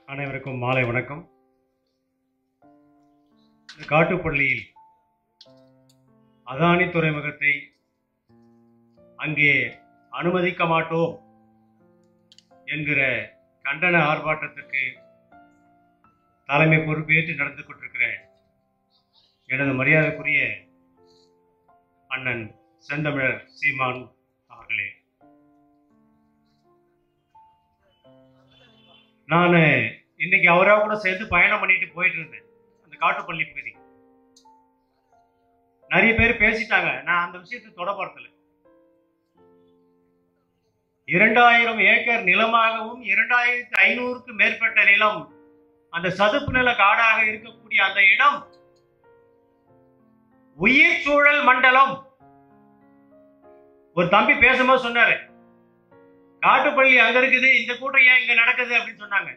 அனைவருக்கும் மாலை வணக்கம் இந்த காட்டுப்பள்ளியில் அதானி துறைமுகத்தை அங்கே அனுமதிக்க மாட்டோம் என்கிற கண்டன ஆர்ப்பாட்டத்திற்கு தலைமை பொறுப்பேற்று நடந்து கொண்டிருக்கிற எனது மரியாதைக்குரிய அண்ணன் செந்தமிழர் சீமான் அவர்களே நான் இன்னைக்கு அவரா கூட சேர்ந்து பயணம் பண்ணிட்டு போயிட்டு இருந்தேன் அந்த காட்டுப்பள்ளி பகுதி நிறைய பேர் பேசிட்டாங்க நான் அந்த விஷயத்தை தொடப்படுத்தல இரண்டாயிரம் ஏக்கர் நிலமாகவும் இரண்டாயிரத்தி ஐநூறுக்கு மேற்பட்ட நிலம் அந்த சதுப்பு நில காடாக இருக்கக்கூடிய அந்த இடம் உயிர் சூழல் மண்டலம் ஒரு தம்பி பேசும்போது சொன்னாரு காட்டுப்பள்ளி அங்க இருக்குது இந்த கூட்டம் ஏன் இங்க நடக்குது அப்படின்னு சொன்னாங்க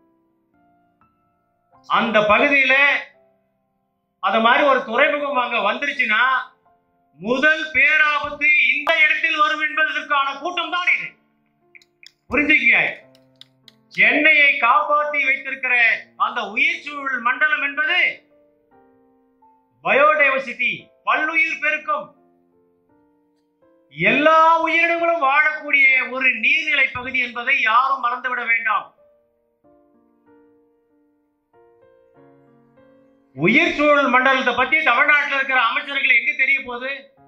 அந்த பகுதியில அத மாதிரி ஒரு துறைமுகம் அங்க வந்துருச்சுன்னா முதல் பேராபத்து இந்த இடத்தில் வரும் என்பதற்கான கூட்டம் தான் இது புரிஞ்சுக்கங்க சென்னையை காப்பாற்றி வைத்திருக்கிற அந்த உயிர் சூழல் மண்டலம் என்பது பயோடைவர்சிட்டி பல்லுயிர் பெருக்கம் எல்லா உயிரினங்களும் வாழக்கூடிய ஒரு நீர்நிலை பகுதி என்பதை யாரும் மறந்துவிட வேண்டாம் உயிர் சூழல் மண்டலத்தை பத்தி தமிழ்நாட்டில் இருக்கிற அமைச்சர்கள் எங்க தெரிய போகுது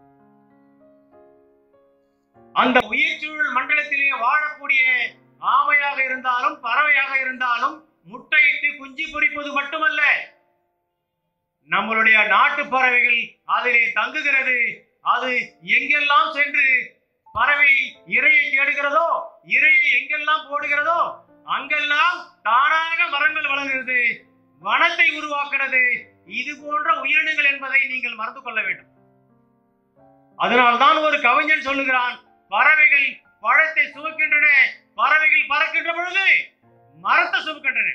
அந்த உயிர் சூழல் மண்டலத்திலே வாழக்கூடிய ஆமையாக இருந்தாலும் பறவையாக இருந்தாலும் முட்டையிட்டு குஞ்சு பொரிப்பது மட்டுமல்ல நம்மளுடைய நாட்டு பறவைகள் அதிலே தங்குகிறது அது எங்கெல்லாம் சென்று பறவை இரையை தேடுகிறதோ இரையை எங்கெல்லாம் போடுகிறதோ அங்கெல்லாம் தானாக மரங்கள் வளர்கிறது வனத்தை உருவாக்குறது இது போன்ற உயிரினங்கள் என்பதை நீங்கள் மறந்து கொள்ள வேண்டும் அதனால்தான் ஒரு கவிஞன் சொல்லுகிறான் பறவைகள் பழத்தை சுமக்கின்றன பறவைகள் பறக்கின்ற பொழுது மரத்தை சுமக்கின்றன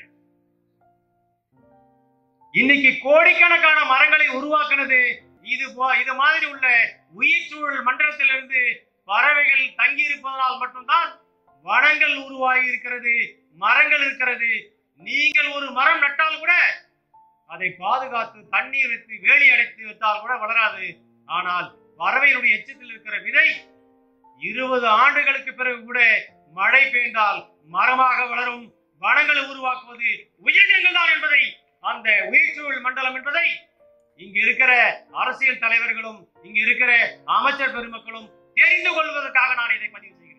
இன்னைக்கு கோடிக்கணக்கான மரங்களை உருவாக்குனது இது போ- இது மாதிரி உள்ள உயிர் சூழல் மண்டலத்திலிருந்து பறவைகள் தங்கி இருப்பதனால் மட்டும்தான் வனங்கள் உருவாகி இருக்கிறது மரங்கள் இருக்கிறது நீங்கள் ஒரு மரம் நட்டால் கூட அதை பாதுகாத்து தண்ணீர் வைத்து வேலி அடைத்து வைத்தால் கூட வளராது ஆனால் பறவையினுடைய எச்சத்தில் இருக்கிற விதை இருபது ஆண்டுகளுக்கு பிறகு கூட மழை பெய்ந்தால் மரமாக வளரும் வனங்களை உருவாக்குவது உயிரினங்கள் தான் என்பதை அந்த உயிர்ச்சூழல் மண்டலம் என்பதை இங்க இருக்கிற அரசியல் தலைவர்களும் இங்க இருக்கிற அமைச்சர் பெருமக்களும் தெரிந்து கொள்வதற்காக நான் இதை பதிவு செய்கிறேன்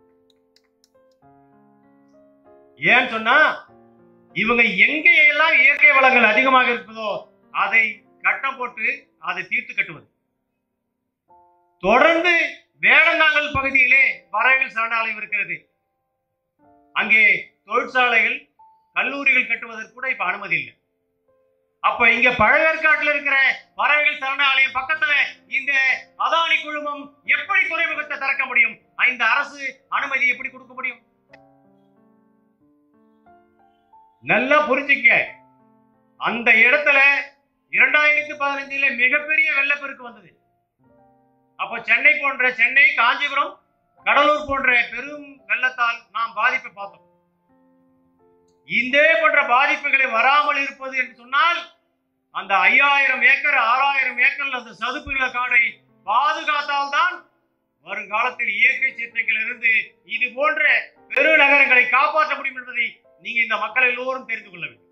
ஏன் சொன்னா இவங்க எங்க எல்லாம் இயற்கை வளங்கள் அதிகமாக இருப்பதோ அதை கட்டம் போட்டு அதை தீர்த்து கட்டுவது தொடர்ந்து வேடந்தாங்கல் பகுதியிலே பறவைகள் சரணாலயம் இருக்கிறது அங்கே தொழிற்சாலைகள் கல்லூரிகள் கட்டுவதற்கு கூட இப்ப அனுமதி இல்லை அப்ப இங்க பழவேற்காட்டுல இருக்கிற பறவைகள் சரணாலயம் பக்கத்துல இந்த அதானி குழுமம் எப்படி துறைமுகத்தை திறக்க முடியும் இந்த அரசு அனுமதி எப்படி கொடுக்க முடியும் நல்லா புரிஞ்சுக்க அந்த இடத்துல இரண்டாயிரத்தி பதினஞ்சுல மிகப்பெரிய வெள்ளப்பெருக்கு வந்தது அப்ப சென்னை போன்ற சென்னை காஞ்சிபுரம் கடலூர் போன்ற பெரும் வெள்ளத்தால் நாம் பாதிப்பை பார்த்தோம் இதே போன்ற பாதிப்புகளை வராமல் இருப்பது என்று சொன்னால் அந்த ஐயாயிரம் ஏக்கர் ஆறாயிரம் ஏக்கர் அந்த சதுப்பு நில காடை பாதுகாத்தால் தான் வருங்காலத்தில் இயற்கை சீற்றங்கள் இருந்து இது போன்ற பெருநகரங்களை காப்பாற்ற முடியும் என்பதை நீங்க இந்த மக்கள் எல்லோரும் தெரிந்து கொள்ள வேண்டும்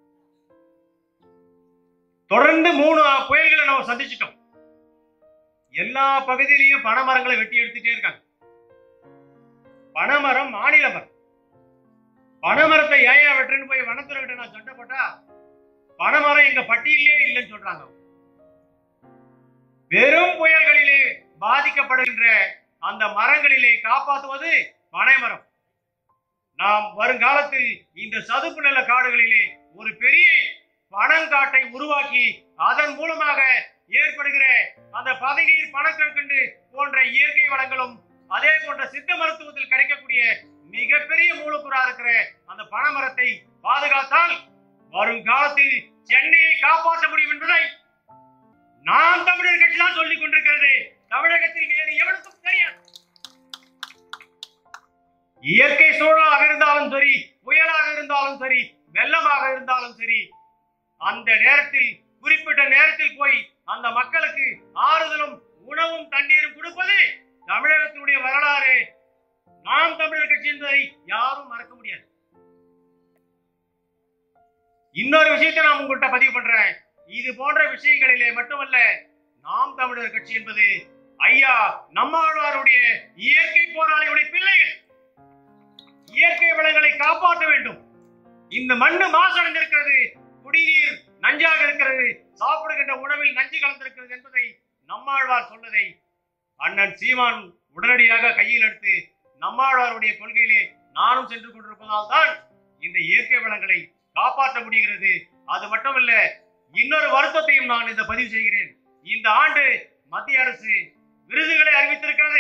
தொடர்ந்து மூணு புயல்களை நம்ம சந்திச்சிட்டோம் எல்லா பகுதியிலையும் பனைமரங்களை வெட்டி எடுத்துட்டே இருக்காங்க பனைமரம் மாநில மரம் பனைமரத்தை ஏன் வெட்டுன்னு போய் வனத்துறை கிட்ட நான் சண்டை போட்டா பனைமரம் எங்க பட்டியலே இல்லைன்னு சொல்றாங்க பெரும் புயல்களிலே பாதிக்கப்படுகின்ற அந்த மரங்களிலே காப்பாற்றுவது பனைமரம் நாம் வருங்காலத்தில் இந்த சதுப்பு நில காடுகளிலே ஒரு பெரிய பனங்காட்டை உருவாக்கி அதன் மூலமாக ஏற்படுகிற அந்த பதநீர் பணக்கற்கண்டு போன்ற இயற்கை வளங்களும் அதே போன்ற சித்த மருத்துவத்தில் கிடைக்கக்கூடிய மிகப்பெரிய மூலக்கூறா இருக்கிற அந்த பனைமரத்தை பாதுகாத்தால் வருங்காலத்தில் சென்னையை காப்பாற்ற முடியும் என்பதை நாம் தமிழர் கட்சி தான் சொல்லிக் கொண்டிருக்கிறது தமிழகத்தில் வேறு எவனுக்கும் தெரியாது இயற்கை சூழலாக இருந்தாலும் சரி புயலாக இருந்தாலும் சரி வெள்ளமாக இருந்தாலும் சரி அந்த நேரத்தில் குறிப்பிட்ட நேரத்தில் போய் அந்த மக்களுக்கு ஆறுதலும் உணவும் தண்ணீரும் கொடுப்பது தமிழகத்தினுடைய வரலாறு நாம் தமிழர் கட்சி என்பதை யாரும் மறக்க முடியாது இன்னொரு விஷயத்தை நான் உங்கள்கிட்ட பதிவு பண்றேன் இது போன்ற விஷயங்களிலே மட்டுமல்ல நாம் தமிழர் கட்சி என்பது ஐயா நம்மாழ்வாருடைய இயற்கை போராளிகளுடைய பிள்ளைகள் இயற்கை வளங்களை காப்பாற்ற வேண்டும் இந்த மண்ணு மாசடைந்திருக்கிறது குடிநீர் நஞ்சாக இருக்கிறது சாப்பிடுகின்ற உணவில் நஞ்சு கலந்திருக்கிறது என்பதை நம்மாழ்வார் சொன்னதை அண்ணன் சீமான் உடனடியாக கையில் எடுத்து நம்மாழ்வாருடைய கொள்கையிலே நானும் சென்று கொண்டிருப்பதால் தான் இந்த இயற்கை வளங்களை காப்பாற்ற முடிகிறது அது மட்டுமல்ல இன்னொரு வருத்தத்தையும் நான் இந்த பதிவு செய்கிறேன் இந்த ஆண்டு மத்திய அரசு விருதுகளை அறிவித்திருக்கிறது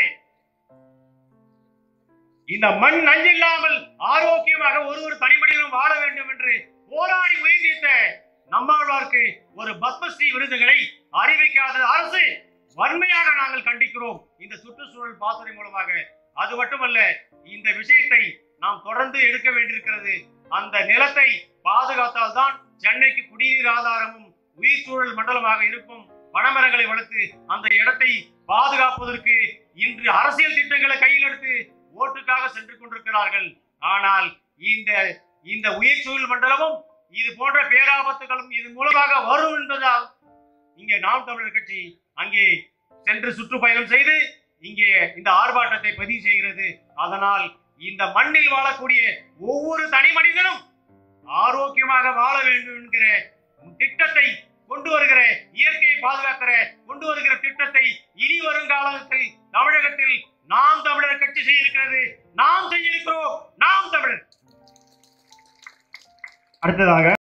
இந்த மண் நஞ்சில்லாமல் ஆரோக்கியமாக ஒரு ஒரு தனி மனிதனும் வாழ வேண்டும் என்று போராடி உயிர்நீத்த நம்மாழ்வார்க்கு ஒரு பத்மஸ்ரீ விருதுகளை அறிவிக்காத அரசு வன்மையாக நாங்கள் கண்டிக்கிறோம் இந்த சுற்றுச்சூழல் பாசறை மூலமாக அது மட்டுமல்ல இந்த விஷயத்தை நாம் தொடர்ந்து எடுக்க வேண்டியிருக்கிறது அந்த நிலத்தை பாதுகாத்தால் தான் சென்னைக்கு குடிநீர் ஆதாரமும் உயிர் சூழல் மண்டலமாக இருக்கும் வனமரங்களை வளர்த்து அந்த இடத்தை பாதுகாப்பதற்கு இன்று அரசியல் திட்டங்களை கையில் எடுத்து ஓட்டுக்காக சென்று கொண்டிருக்கிறார்கள் ஆனால் இந்த இந்த உயிர் சூழல் மண்டலமும் இது போன்ற பேராபத்துகளும் இது மூலமாக வரும் என்பதால் இங்கே நாம் தமிழர் கட்சி அங்கே சென்று சுற்றுப்பயணம் செய்து இங்கே இந்த ஆர்ப்பாட்டத்தை பதிவு செய்கிறது அதனால் இந்த மண்ணில் வாழக்கூடிய ஒவ்வொரு தனி மனிதனும் ஆரோக்கியமாக வாழ வேண்டும் என்கிற திட்டத்தை கொண்டு வருகிற இயற்கையை பாதுகாக்கிற கொண்டு வருகிற திட்டத்தை இனி வரும் காலத்தில் தமிழகத்தில் நாம் தமிழர் கட்சி செய்திருக்கிறது நாம் செய்திருக்கிறோம் நாம் தமிழர் அடுத்ததாக